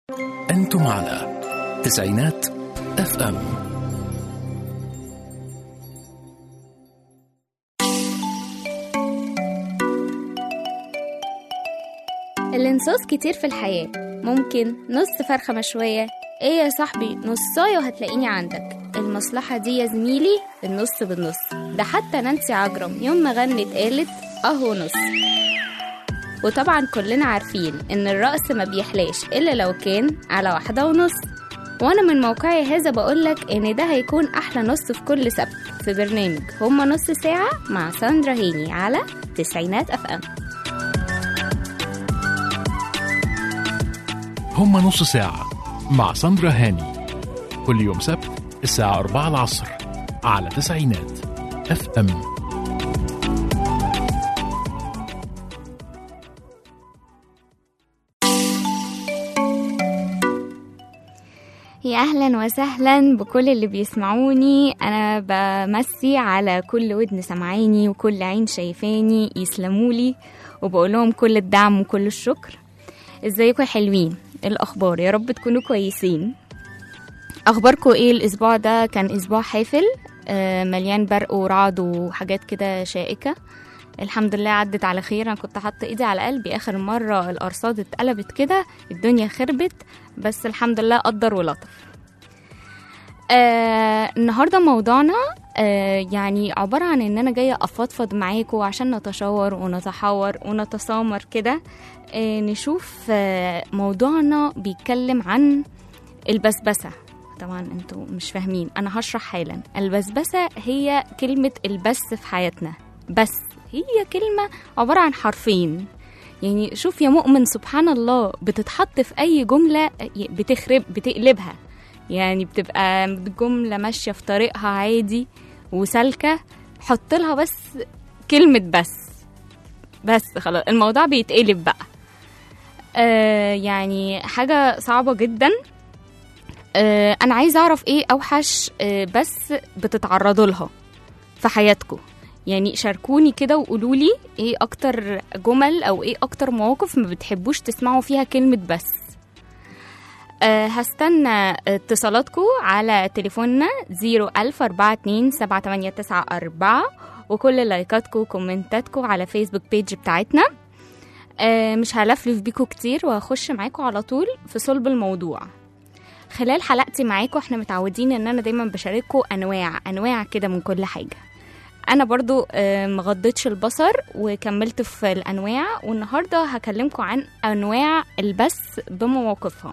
أنتم على تسعينات اف ام الانصاص كتير في الحياة ممكن نص فرخة مشوية ايه يا صاحبي نصاية وهتلاقيني عندك المصلحة دي يا زميلي النص بالنص ده حتى نانسي عجرم يوم ما غنت قالت اهو نص وطبعا كلنا عارفين ان الرأس ما بيحلاش الا لو كان على واحدة ونص وانا من موقعي هذا بقولك ان ده هيكون احلى نص في كل سبت في برنامج هما نص ساعة مع ساندرا هيني على تسعينات اف ام هم نص ساعة مع ساندرا هاني كل يوم سبت الساعة 4 العصر على تسعينات اف ام يا اهلا وسهلا بكل اللي بيسمعوني انا بمسي على كل ودن سمعاني وكل عين شايفاني يسلمولي وبقول لهم كل الدعم وكل الشكر ازيكم يا حلوين إيه الاخبار يا رب تكونوا كويسين اخباركم ايه الاسبوع ده كان اسبوع حافل آه، مليان برق ورعد وحاجات كده شائكه الحمد لله عدت على خير انا كنت حاطه ايدي على قلبي اخر مره الارصاد اتقلبت كده الدنيا خربت بس الحمد لله قدر ولطف آه النهارده موضوعنا آه يعني عباره عن ان انا جايه افضفض معاكم عشان نتشاور ونتحاور ونتسامر كده آه نشوف آه موضوعنا بيتكلم عن البسبسه طبعا انتوا مش فاهمين انا هشرح حالا البسبسه هي كلمه البس في حياتنا بس هي كلمه عباره عن حرفين يعني شوف يا مؤمن سبحان الله بتتحط في اي جمله بتخرب بتقلبها يعني بتبقى جمله ماشيه في طريقها عادي وسالكه حط لها بس كلمه بس بس خلاص الموضوع بيتقلب بقى آه يعني حاجه صعبه جدا آه انا عايزه اعرف ايه اوحش آه بس بتتعرضوا لها في حياتكم يعني شاركوني كده وقولوا لي ايه اكتر جمل او ايه اكتر مواقف ما بتحبوش تسمعوا فيها كلمة بس أه هستنى اتصالاتكم على تليفوننا 01042 وكل لايكاتكم وكومنتاتكم على فيسبوك بيج بتاعتنا أه مش هلفلف بيكم كتير وهخش معاكم على طول في صلب الموضوع خلال حلقتي معاكم احنا متعودين ان انا دايما بشارككم انواع انواع كده من كل حاجه انا برضو آه، مغضتش البصر وكملت في الانواع والنهارده هكلمكم عن انواع البث بمواقفها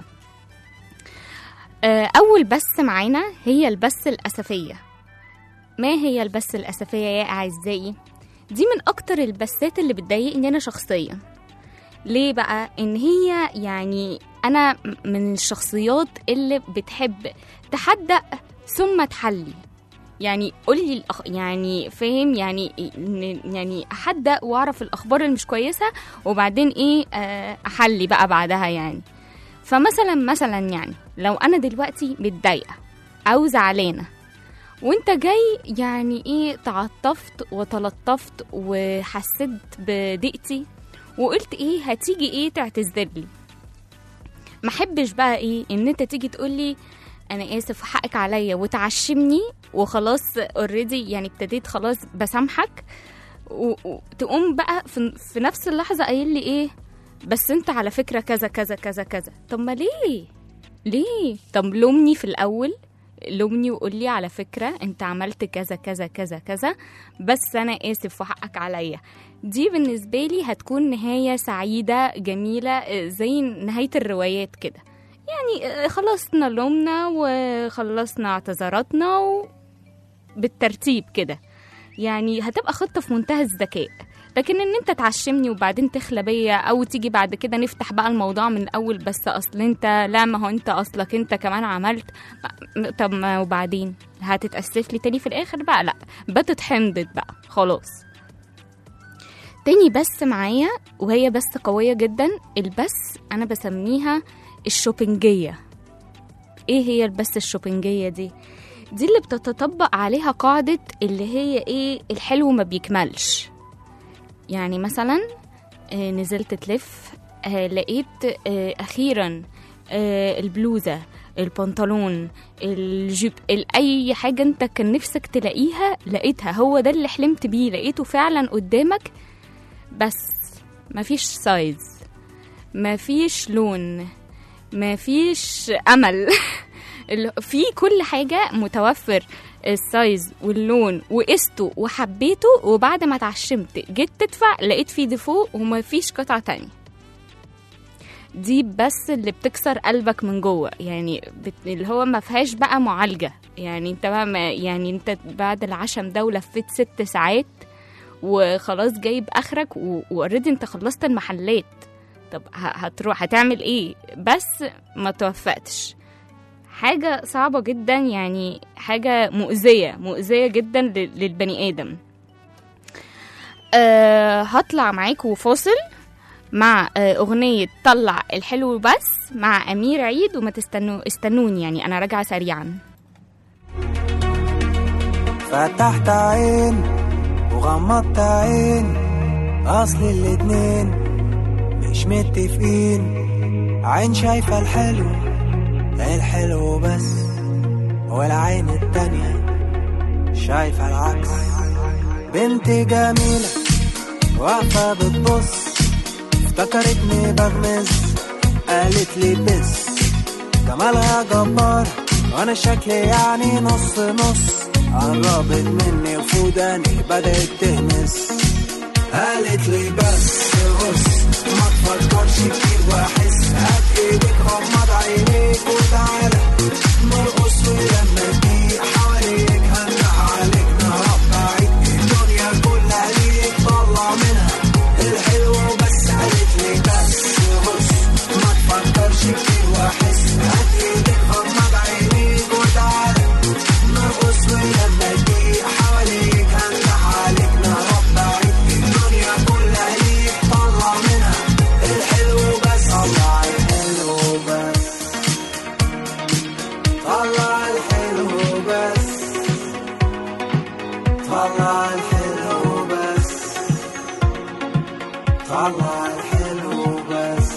آه، اول بث معانا هي البث الاسفيه ما هي البث الاسفيه يا اعزائي دي من اكتر البثات اللي بتضايقني انا شخصيا ليه بقى ان هي يعني انا من الشخصيات اللي بتحب تحدق ثم تحلي يعني قولي الأخ... يعني فاهم يعني إن- يعني احدق واعرف الاخبار اللي مش كويسه وبعدين ايه آه، احلي بقى بعدها يعني فمثلا مثلا يعني لو انا دلوقتي متضايقه او زعلانه وانت جاي يعني ايه تعطفت وتلطفت وحسيت بضيقتي وقلت ايه هتيجي ايه تعتذر لي ما احبش بقى ايه ان انت تيجي تقولي انا اسف حقك عليا وتعشمني وخلاص اوريدي يعني ابتديت خلاص بسامحك و- وتقوم بقى في, في نفس اللحظه قايل لي ايه بس انت على فكره كذا كذا كذا كذا طب ما ليه ليه طب لومني في الاول لومني وقول لي على فكره انت عملت كذا كذا كذا كذا بس انا اسف وحقك عليا دي بالنسبه لي هتكون نهايه سعيده جميله آه، زي نهايه الروايات كده يعني آه، خلصنا لومنا وخلصنا اعتذاراتنا و... بالترتيب كده يعني هتبقى خطة في منتهى الذكاء لكن ان انت تعشمني وبعدين تخلى بيا او تيجي بعد كده نفتح بقى الموضوع من الاول بس اصل انت لا ما هو انت اصلك انت كمان عملت م- طب ما وبعدين هتتأسف لي تاني في الاخر بقى لا باتت حمضت بقى خلاص تاني بس معايا وهي بس قوية جدا البس انا بسميها الشوبنجية ايه هي البس الشوبنجية دي دي اللي بتتطبق عليها قاعدة اللي هي ايه الحلو ما بيكملش يعني مثلا آه، نزلت تلف آه، لقيت آه، اخيرا آه البلوزة البنطلون الجيب ال- اي حاجة انت كان نفسك تلاقيها لقيتها هو ده اللي حلمت بيه لقيته فعلا قدامك بس مفيش سايز مفيش لون مفيش امل ال- في كل حاجة متوفر السايز واللون وقسته وحبيته وبعد ما اتعشمت جيت تدفع لقيت فيه ديفو ومفيش قطعة تانية دي بس اللي بتكسر قلبك من جوه يعني بت... اللي هو ما فيهاش بقى معالجة يعني انت بقى ما... يعني انت بعد العشم ده ولفيت ست ساعات وخلاص جايب اخرك و- واوريدي انت خلصت المحلات طب ه- هتروح هتعمل ايه بس ما توفقتش حاجة صعبة جدا يعني حاجة مؤذية مؤذية جدا لل- للبني آدم أه هطلع معاكم فاصل مع آه، أغنية طلع الحلو بس مع أمير عيد وما تستنوا استنوني يعني أنا راجعة سريعا فتحت عين وغمضت عين اصل الاتنين مش متفقين عين شايفة الحلو الحلو بس والعين التانية شايفة العكس بنت جميلة واقفة بتبص افتكرتني بغمز قالت لي بس جمالها جبار وانا شكلي يعني نص نص قربت مني وفوداني بدأت تهمس قالت لي بس بص ما تفكرش كتير واحس هات ايدك غمض عينيك وتعالى نرقص ولما تضيق حواليك هنح عليك نهرب بعيد الدنيا كلها ليك طلع منها الحلو بس قالت لي بس بص ما تفكرش كتير واحس هات ايدك غمض عينيك وتعالى نرقص ولما تضيق حواليك هنح عليك نهرب بعيد الدنيا كلها ليك طلع منها الحلو بس طلع الحلو بس طلع الحلو بس طلع الحلو بس طلع الحلو بس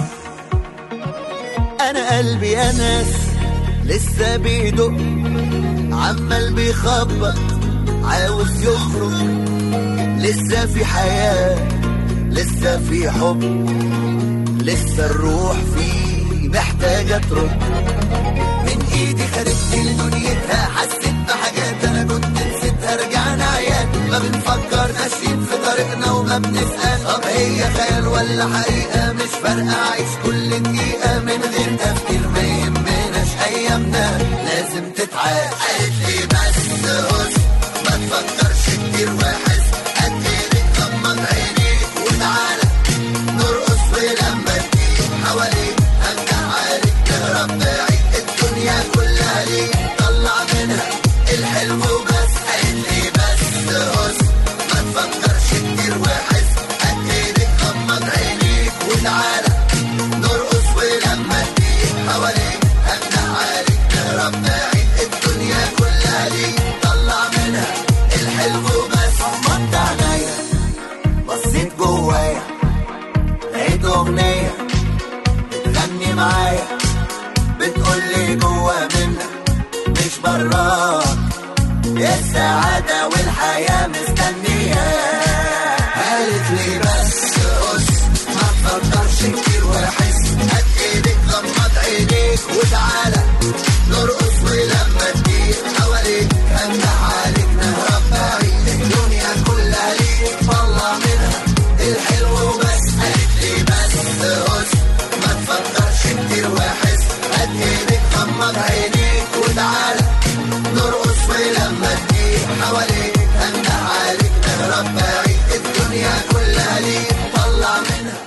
انا قلبي انس لسه بيدق عمال بيخبط عاوز يخرج لسه في حياة لسه في حب لسه الروح فيه محتاجة ترد من ايدي خدتني لدنيتها حسيت بحاجات انا كنت نسيتها رجعنا عيال ما بنفكر ماشيين في طريقنا وما بنسأل طب هي خيال ولا حقيقة مش فارقة عايش كل دقيقة من غير تفكير ما يهمناش ايامنا لازم تتعاش قالت لي بس هس ما تفكرش كتير واحس قد ايدك غمض عينيك وتعالى نرقص ولما تجيب حواليك هنجح عليك تهرب بعيد الدنيا كلها ليك طلع منها الحلو بس قالت لي بس هس ما تفكرش كتير واحس قد ايدك غمض عينيك وتعالى نرقص ولما تجيب حواليك هنجح عليك تهرب بعيد الدنيا كلها ليك طلع منها الحلو بس غمضت عينيا بصيت جوايا لقيت اغنيه بتغني معايا بتقول لي جوا منك مش براك يا السعادة والحياة مستنياك قالت لي بس قص ما تفكرش كتير واحس هات ايدك غمض عينيك وتعالى نرقص ولما تجيب حواليك هنجح عليك نهرب بعيد الدنيا كلها ليك طلع منها الحلو بس قالت لي بس قص ما تفكرش كتير واحس هات ايدك غمض عينيك وتعالى نرقص ولما تجيب حواليك هنجح عليك نهرب بعيد الدنيا كلها ليك طلع منها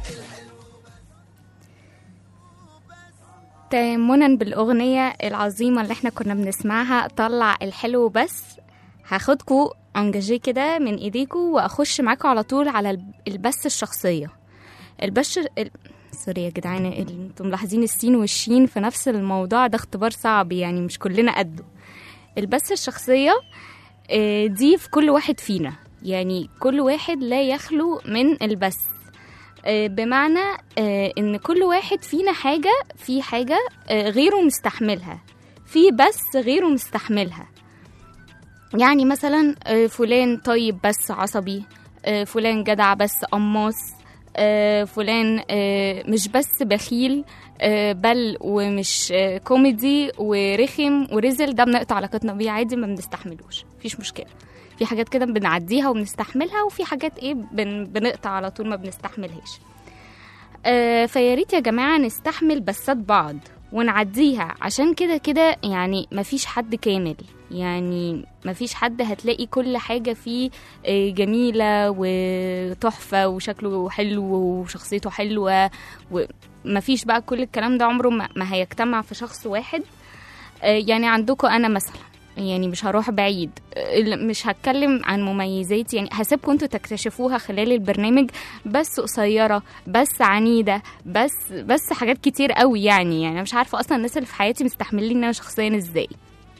تيمنا بالأغنية العظيمة اللي احنا كنا بنسمعها طلع الحلو بس هاخدكوا انجاجيه كده من ايديكوا واخش معاكوا على طول على الب- البث الشخصية البث ال... سوري يا جدعان ال- انتوا ملاحظين السين والشين في نفس الموضوع ده اختبار صعب يعني مش كلنا قده البث الشخصية آه، دي في كل واحد فينا يعني كل واحد لا يخلو من البث آه، بمعنى آه، ان كل واحد فينا حاجه في حاجه آه، غيره مستحملها في بس غيره مستحملها يعني مثلا آه، فلان طيب بس عصبي آه، فلان جدع بس قماص آه، فلان آه، مش بس بخيل آه، بل ومش آه، كوميدي ورخم ورزل ده بنقطع علاقتنا بيه عادي ما بنستحملوش مفيش مشكله في حاجات كده بنعديها وبنستحملها وفي حاجات ايه بن بنقطع على طول ما بنستحملهاش آه فيا ريت يا جماعه نستحمل بسات بعض ونعديها عشان كده كده يعني مفيش حد كامل يعني مفيش حد هتلاقي كل حاجة فيه آه، جميلة وتحفة وشكله حلو وشخصيته حلوة ومفيش بقى كل الكلام ده عمره ما ما هيجتمع في شخص واحد آه، يعني عندكم أنا مثلا يعني مش هروح بعيد آه، مش هتكلم عن مميزاتي يعني هسيبكم انتوا تكتشفوها خلال البرنامج بس قصيرة بس عنيدة بس بس حاجات كتير قوي يعني يعني أنا مش عارفة أصلا الناس اللي في حياتي مستحملين أنا شخصيا ازاي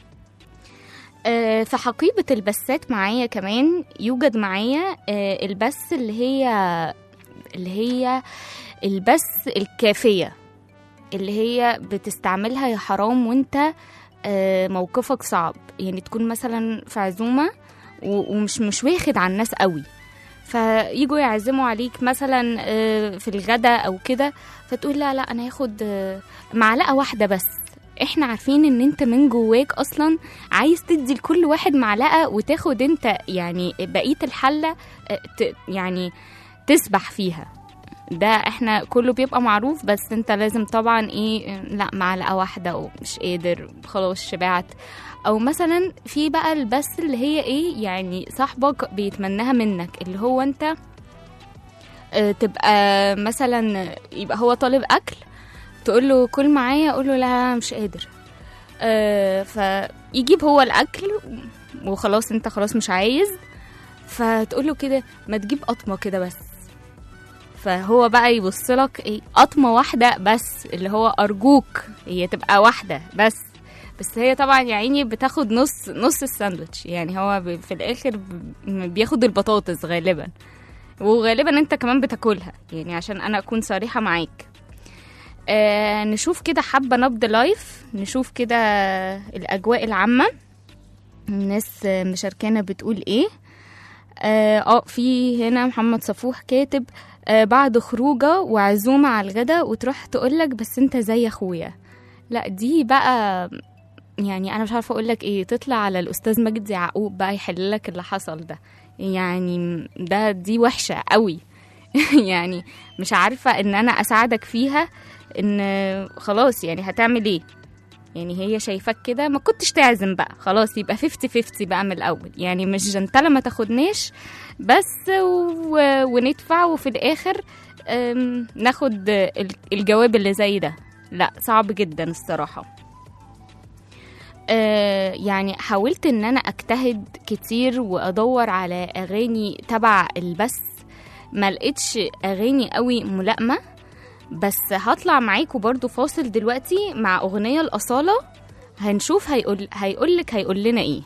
آه، في حقيبة البسات معايا كمان يوجد معايا آه، البس اللي هي اللي هي البس الكافية اللي هي بتستعملها يا حرام وانت آه، موقفك صعب يعني تكون مثلا في عزومة و- ومش مش واخد على الناس قوي فيجوا يعزموا عليك مثلا آه، في الغدا او كده فتقول لا لا انا هاخد آه، معلقه واحده بس احنا عارفين ان انت من جواك اصلا عايز تدي لكل واحد معلقه وتاخد انت يعني بقيه الحله آه، ت- يعني تسبح فيها ده احنا كله بيبقى معروف بس انت لازم طبعا ايه لا معلقه واحده ومش قادر خلاص شبعت او مثلا في بقى البس اللي هي ايه يعني صاحبك بيتمناها منك اللي هو انت آه، تبقى مثلا يبقى هو طالب اكل تقول له كل معايا اقول له لا مش قادر آه، فيجيب هو الاكل وخلاص انت خلاص مش عايز فتقول له كده ما تجيب قطمه كده بس فهو بقى يبص لك ايه قطمه واحده بس اللي هو ارجوك هي تبقى واحده بس بس هي طبعا يا عيني بتاخد نص نص الساندوتش يعني هو ب- في الاخر ب- بياخد البطاطس غالبا وغالبا انت كمان بتاكلها يعني عشان انا اكون صريحه معاك آه نشوف كده حبه نبض لايف نشوف كده الاجواء العامه الناس آه، مشاركانا بتقول ايه اه آه، في هنا محمد صفوح كاتب آه بعد خروجه وعزومه على الغدا وتروح تقولك بس انت زي اخويا لا دي بقى يعني انا مش عارفه اقول لك ايه تطلع على الاستاذ مجدي يعقوب بقى يحل لك اللي حصل ده يعني ده دي وحشه قوي يعني مش عارفه ان انا اساعدك فيها ان خلاص يعني هتعمل ايه يعني هي شايفاك كده ما كنتش تعزم بقى خلاص يبقى 50 50 بقى من الاول يعني مش جنتله ما تاخدناش بس و... وندفع وفي الاخر أم، ناخد ال- الجواب اللي زي ده لا صعب جدا الصراحه آه، يعني حاولت ان انا اجتهد كتير وادور على اغاني تبع البث ما لقيتش اغاني قوي ملائمه بس هطلع معاكم برضو فاصل دلوقتي مع اغنيه الاصاله هنشوف هيقول هيقولك هيقول لنا ايه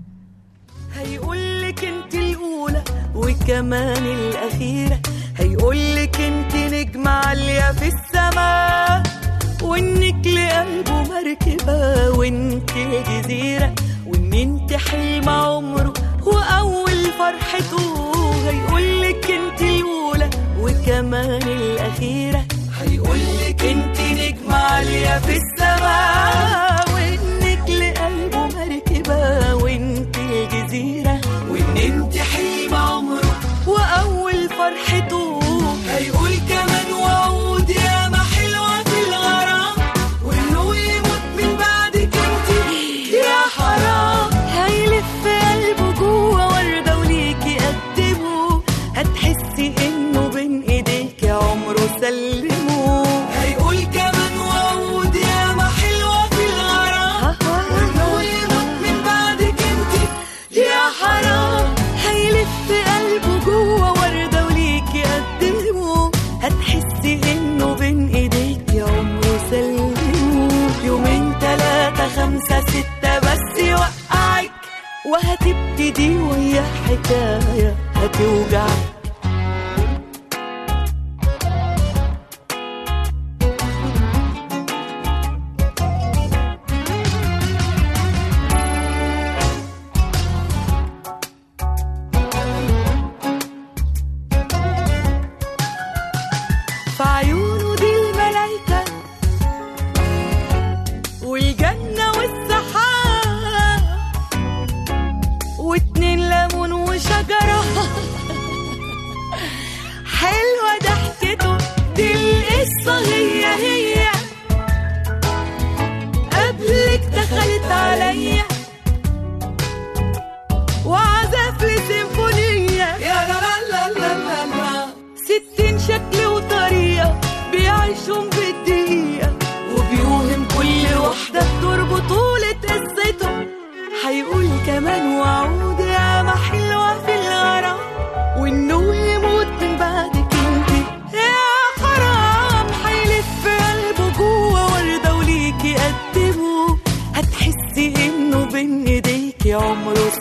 هيقولك انت الاولى وكمان الاخيره هيقولك انت نجمه عاليه في السماء وانك لقلبه مركبه وانت جزيره وان انت حلم عمره واول فرحته هيقولك انت الاولى وكمان الاخيره هيقولك انت نجمه عاليه في السماء وانك لقلبه مركبه وانت الجزيره وان انت حلم عمره واول فرحته هيقول كمان وعود يا ما حلوه في الغرام وانه يموت من بعدك انت يا حرام هيلف قلبه جوه ورده وليكي قدمه هتحسي انه بين ايديك عمره سلمه هيقول كمان وعود يا ما حلوه في الغرام وانه يموت من بعدك انت يا حرام هيلف قلبه جوه ورده وليكي قدمه هتحسي انه بين ايديك عمره سلمه يومين تلاتة خمسة ستة بس يوقعك وهتبتدي ويا حكاية هتوجعك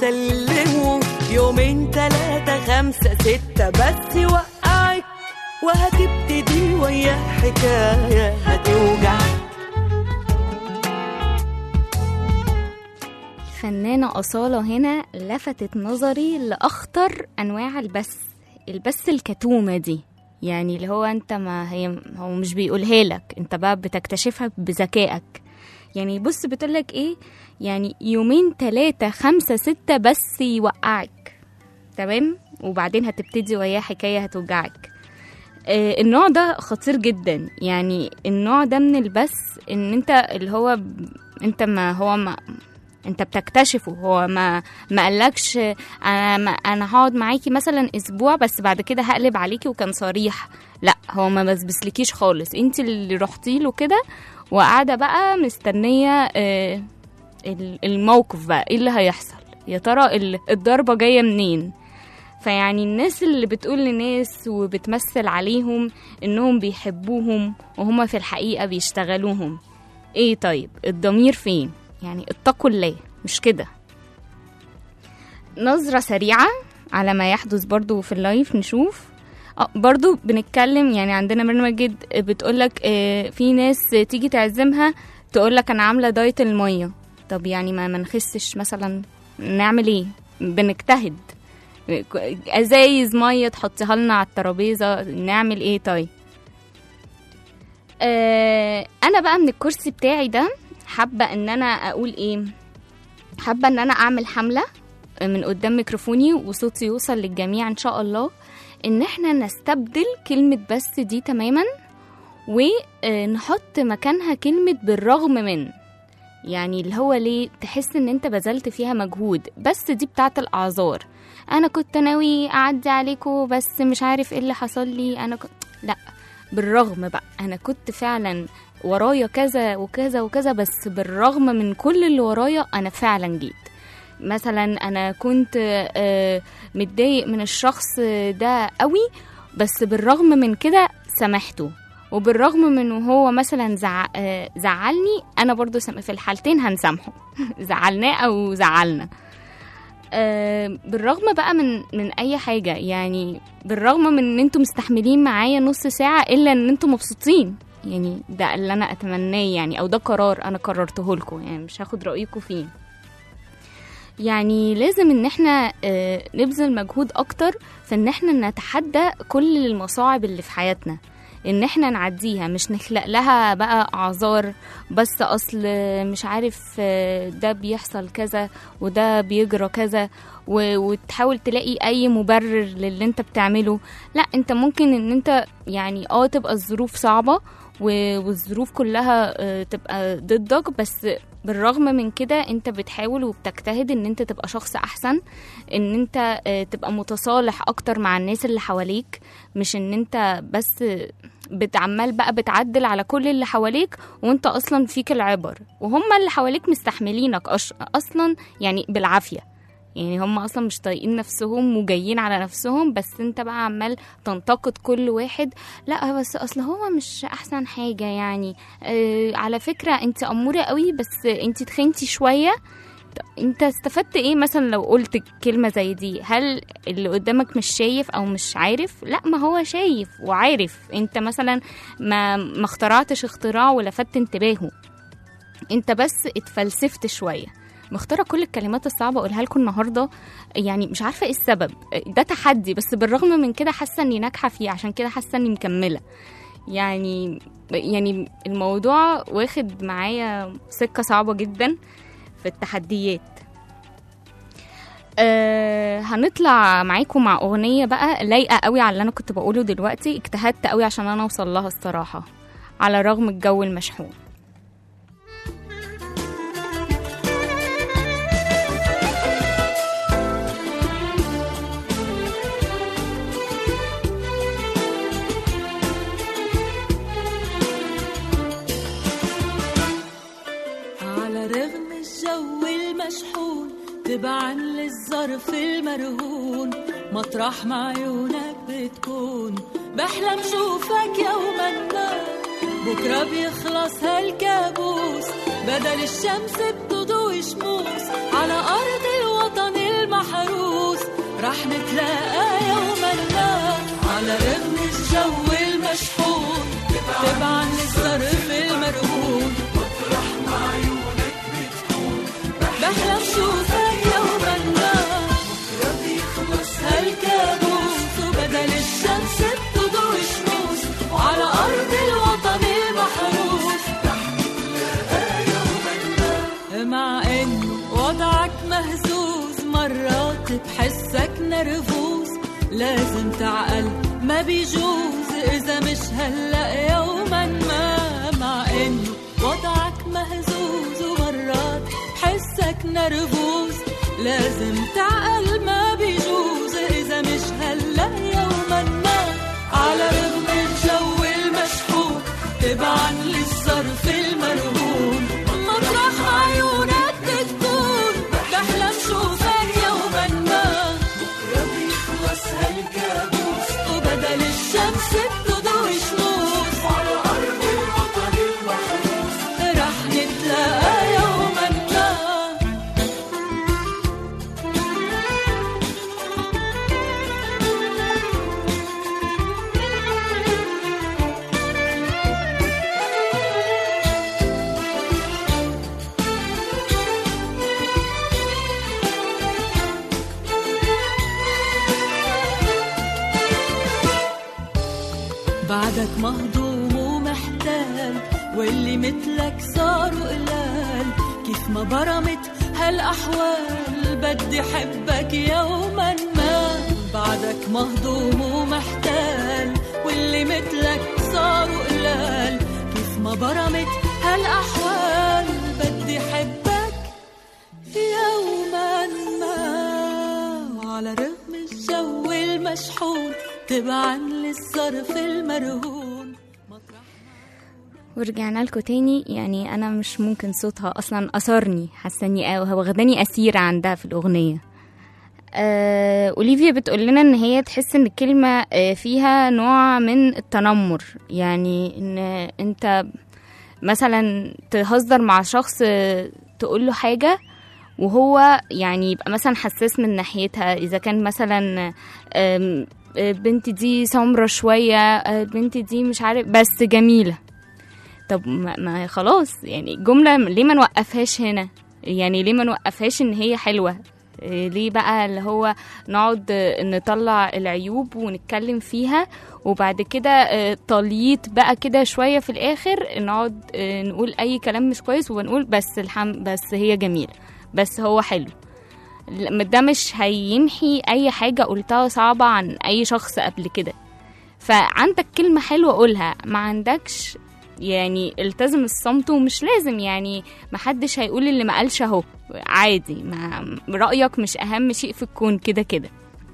وسلمه يومين تلاتة خمسة ستة بس يوقعك وهتبتدي وياه حكاية هتوجعك الفنانة أصالة هنا لفتت نظري لأخطر أنواع البث البث الكتومة دي يعني اللي هو أنت ما هي هو مش بيقولها لك أنت بقى بتكتشفها بذكائك يعني بص بتقولك إيه يعني يومين تلاتة خمسة ستة بس يوقعك تمام وبعدين هتبتدي وياه حكاية هتوجعك آه، النوع ده خطير جدا يعني النوع ده من البث ان انت اللي هو ب- انت ما هو ما انت بتكتشفه هو ما ما قالكش انا ما انا هقعد معاكي مثلا اسبوع بس بعد كده هقلب عليكي وكان صريح لا هو ما بسبسلكيش خالص انت اللي رحتي له كده وقاعده بقى مستنيه آه، ال- الموقف بقى ايه اللي هيحصل يا ترى ال- الضربه جايه منين فيعني الناس اللي بتقول لناس وبتمثل عليهم انهم بيحبوهم وهما في الحقيقه بيشتغلوهم ايه طيب الضمير فين يعني اتقوا الله مش كده نظرة سريعة على ما يحدث برضو في اللايف نشوف اه برضو بنتكلم يعني عندنا برنامج جد بتقولك اه في ناس تيجي تعزمها تقولك انا عاملة دايت المية طب يعني ما منخسش مثلا نعمل ايه بنجتهد ازايز ميه تحطيها لنا على الترابيزه نعمل ايه طيب آه انا بقى من الكرسي بتاعي ده حابه ان انا اقول ايه حابه ان انا اعمل حمله من قدام ميكروفوني وصوتي يوصل للجميع ان شاء الله ان احنا نستبدل كلمه بس دي تماما ونحط مكانها كلمه بالرغم من يعني اللي هو ليه تحس ان انت بذلت فيها مجهود بس دي بتاعت الاعذار انا كنت ناوي اعدي عليكم بس مش عارف ايه اللي حصل لي انا كنت لا بالرغم بقى انا كنت فعلا ورايا كذا وكذا وكذا بس بالرغم من كل اللي ورايا انا فعلا جيت مثلا انا كنت آه، متضايق من الشخص ده قوي بس بالرغم من كده سامحته وبالرغم من إنه هو مثلا زع... آه، زعلني انا برضو سم... في الحالتين هنسامحه زعلناه او زعلنا آه، بالرغم بقى من من اي حاجه يعني بالرغم من ان انتم مستحملين معايا نص ساعه الا ان انتم مبسوطين يعني ده اللي انا اتمناه يعني او ده قرار انا قررته لكم يعني مش هاخد رايكم فيه يعني لازم ان احنا آه، نبذل مجهود اكتر في ان احنا نتحدى كل المصاعب اللي في حياتنا ان احنا نعديها مش نخلق لها بقى اعذار بس اصل مش عارف آه، ده بيحصل كذا وده بيجرى كذا و- وتحاول تلاقي اي مبرر للي انت بتعمله لا انت ممكن ان انت يعني اه تبقى الظروف صعبة و- والظروف كلها آه، تبقى ضدك بس بالرغم من كده انت بتحاول وبتجتهد ان انت تبقى شخص احسن ان انت آه، تبقى متصالح اكتر مع الناس اللي حواليك مش ان انت بس بتعمل بقى بتعدل على كل اللي حواليك وانت اصلا فيك العبر وهم اللي حواليك مستحملينك أش... اصلا يعني بالعافيه يعني هم اصلا مش طايقين نفسهم وجايين على نفسهم بس انت بقى عمال تنتقد كل واحد لا بس اصل هو مش احسن حاجه يعني آه على فكره انت اموره قوي بس انت تخنتي شويه طب انت استفدت ايه مثلا لو قلت كلمه زي دي هل اللي قدامك مش شايف او مش عارف لا ما هو شايف وعارف انت مثلا ما ما اخترعتش اختراع ولفت انتباهه انت بس اتفلسفت شويه مختارة كل الكلمات الصعبة أقولها لكم النهاردة يعني مش عارفة إيه السبب ده تحدي بس بالرغم من كده حاسة إني ناجحة فيه عشان كده حاسة إني مكملة يعني يعني الموضوع واخد معايا سكة صعبة جدا في التحديات أه هنطلع معاكم مع أغنية بقى لايقة قوي على اللي أنا كنت بقوله دلوقتي اجتهدت قوي عشان أنا أوصل لها الصراحة على رغم الجو المشحون على رغم الجو المشحون تبعا للظرف المرهون مطرح ما عيونك بتكون بحلم شوفك يوما ما بكرة بيخلص هالكابوس بدل الشمس بتضوي شموس على أرض الوطن رح نتلاقى يوما ما على رغم الجو المشحون تبعا للظرف المرهون بحلم شوفك يوما ما هالكابوس وبدل الشمس بتضوي شموس وعلى أرض الوطن المحروس مع إنه وضعك مهزوز مرات بحسك نرفوز لازم تعقل ما بيجوز إذا مش هلأ يوما ما مع إنه وضعك مهزوز ومرات بحسك نرفوز لازم تعقل ما بيجوز إذا مش هلأ يوما ما على رغم الجو المشحون تبعا للظرف المرهون مطرح عيونك بتكون بحلم شوفك يوما ما بكرة بيخلص هالكابوس وبدل الشمس بتضوي شموس على أرض الوطن المحروس رح نتلاقى يوما ما بعدك مهضوم ومحتال واللي مثلك صاروا قلال كيف ما برمت هالأحوال بدي حبك يوما ما بعدك مهضوم ومحتال واللي مثلك صاروا قلال كيف ما برمت هالأحوال بدي حبك يوما ما وعلى رغم الجو المشحون تبعا للظرف المرهون ورجعنا لكم تاني يعني انا مش ممكن صوتها اصلا اثرني حاساني قوي واخداني اسيره عندها في الاغنيه آه، اوليفيا بتقول لنا ان هي تحس ان الكلمه آه، فيها نوع من التنمر يعني ان انت مثلا تهزر مع شخص آه، تقول له حاجه وهو يعني يبقى مثلا حساس من ناحيتها اذا كان مثلا آم، آه، بنتي دي سمرة شوية آه، بنتي دي مش عارف بس جميلة طب ما, ما خلاص يعني الجملة ليه ما نوقفهاش هنا يعني ليه ما نوقفهاش ان هي حلوة إيه ليه بقى اللي هو نقعد آه، نطلع العيوب ونتكلم فيها وبعد كده آه، تليط بقى كده شوية في الآخر نقعد آه، نقول أي كلام مش كويس ونقول بس الحم بس هي جميلة بس هو حلو ل- ده مش هيمحي أي حاجة قلتها صعبة عن أي شخص قبل كده فعندك كلمة حلوة قولها ما عندكش يعني التزم الصمت ومش لازم يعني محدش هيقول اللي ما قالش اهو عادي ما رأيك مش أهم شيء في الكون كده كده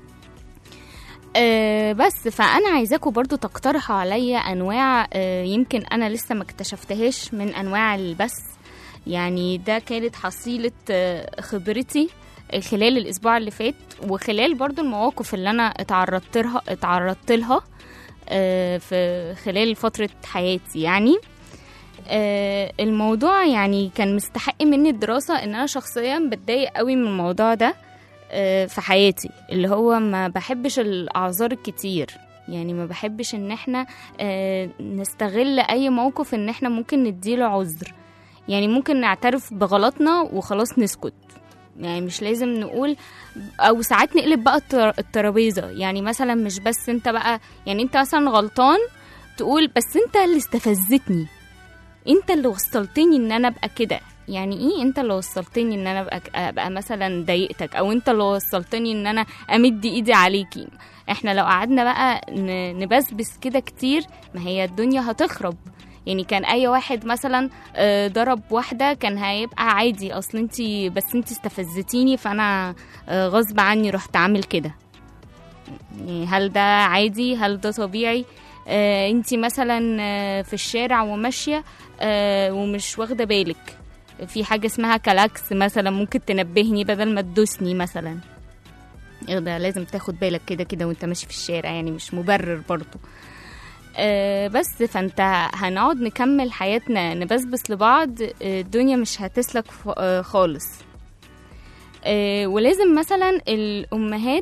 أه بس فأنا عايزاكم برضو تقترحوا عليا أنواع أه يمكن أنا لسه ما اكتشفتهاش من أنواع البث يعني ده كانت حصيلة آه، خبرتي خلال الأسبوع اللي فات وخلال برضو المواقف اللي أنا اتعرضت لها اتعرضت لها آه، في خلال فترة حياتي يعني آه، الموضوع يعني كان مستحق مني الدراسة ان انا شخصيا بتضايق قوي من الموضوع ده آه، في حياتي اللي هو ما بحبش الاعذار الكتير يعني ما بحبش ان احنا آه، نستغل اي موقف ان احنا ممكن نديله عذر يعني ممكن نعترف بغلطنا وخلاص نسكت يعني مش لازم نقول او ساعات نقلب بقى التر- الترابيزه يعني مثلا مش بس انت بقى يعني انت مثلا غلطان تقول بس انت اللي استفزتني انت اللي وصلتني ان انا ابقى كده يعني ايه انت اللي وصلتني ان انا ابقى ابقى مثلا ضايقتك او انت اللي وصلتني ان انا امد ايدي عليكي احنا لو قعدنا بقى ن- نبسبس كده كتير ما هي الدنيا هتخرب يعني كان اي واحد مثلا آه، ضرب واحده كان هيبقى عادي اصل انت بس انت استفزتيني فانا آه، غصب عني رحت عامل كده يعني هل ده عادي هل ده طبيعي آه انت مثلا آه، في الشارع وماشيه آه ومش واخده بالك في حاجه اسمها كلاكس مثلا ممكن تنبهني بدل ما تدوسني مثلا ده لازم تاخد بالك كده كده وانت ماشي في الشارع يعني مش مبرر برضو آه بس فانت هنقعد نكمل حياتنا نبسبس لبعض آه، الدنيا مش هتسلك ف- آه، خالص آه، ولازم مثلا الامهات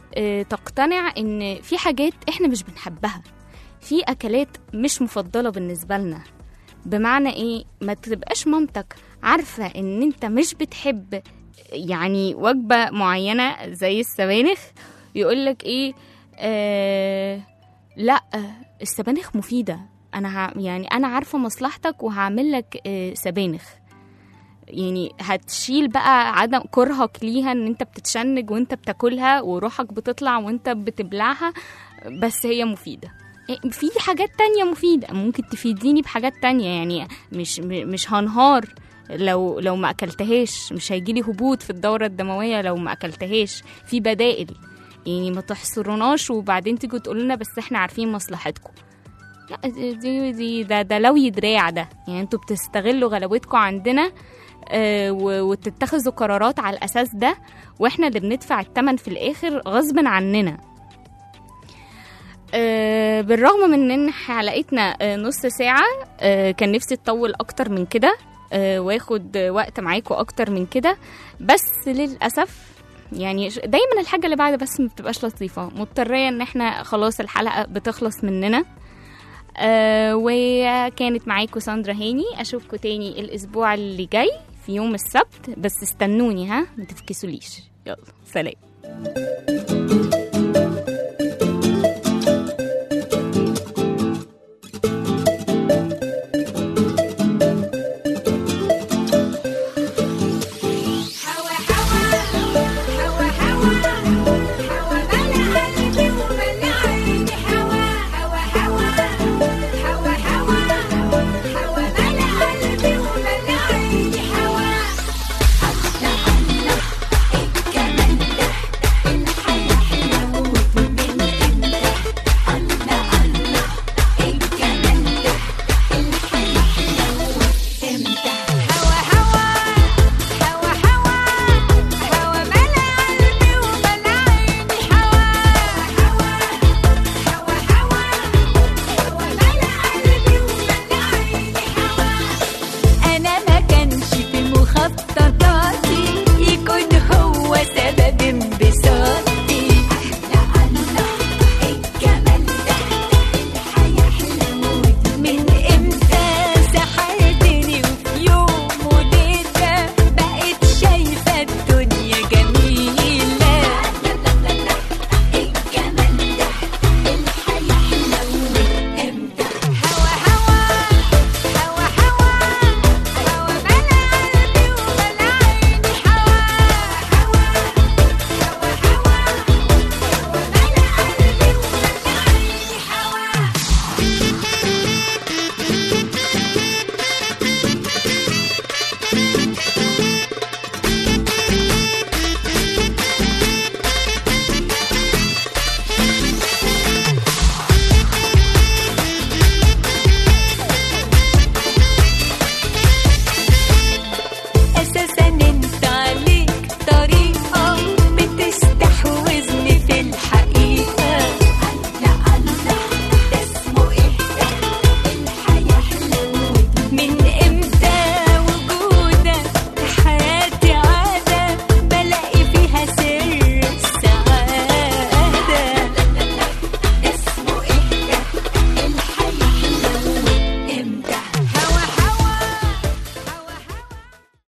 آه، تقتنع ان في حاجات احنا مش بنحبها في اكلات مش مفضله بالنسبه لنا بمعنى ايه ما تبقاش مامتك عارفه ان انت مش بتحب يعني وجبه معينه زي السبانخ يقولك ايه آه لا السبانخ مفيده انا ه... يعني انا عارفه مصلحتك وهعمل لك آه سبانخ يعني هتشيل بقى عدم كرهك ليها ان انت بتتشنج وانت بتاكلها وروحك بتطلع وانت بتبلعها بس هي مفيدة إيه، في حاجات تانية مفيدة ممكن تفيديني بحاجات تانية يعني مش م- مش هنهار لو لو ما اكلتهاش مش هيجيلي هبوط في الدورة الدموية لو ما اكلتهاش في بدائل يعني ما تحصروناش وبعدين تيجوا تقولوا لنا بس احنا عارفين مصلحتكم لا دي دي ده ده لو يدراع ده يعني انتوا بتستغلوا غلاوتكم عندنا آه، و- وتتخذوا قرارات على الاساس ده واحنا اللي بندفع الثمن في الاخر غصب عننا آه، بالرغم من ان حلقتنا آه، نص ساعة آه، كان نفسي تطول اكتر من كده آه، واخد وقت معاكم اكتر من كده بس للاسف يعني ش- دايما الحاجة اللي بعد بس ما بتبقاش لطيفة مضطرية ان احنا خلاص الحلقة بتخلص مننا آه وكانت معاكم ساندرا هاني اشوفكم تاني الاسبوع اللي جاي في يوم السبت بس استنوني ها ما تفكسوليش يلا سلام حوا حوا حوا حوا حوا ملا قلبي وملا عيني حوا حوا حوا حوا حوا حوا ملا قلبي وملا عيني حوا الله الله الجمال ده الحياة حلوة من امتى الله الله الجمال ده الحياة حلوة امتى حوا حوا حوا حوا حوا ملا قلبي وملا عيني حوا حوا حوا حوا حوا ملا قلبي وملا عيني حوا انا ما كانش في المخطط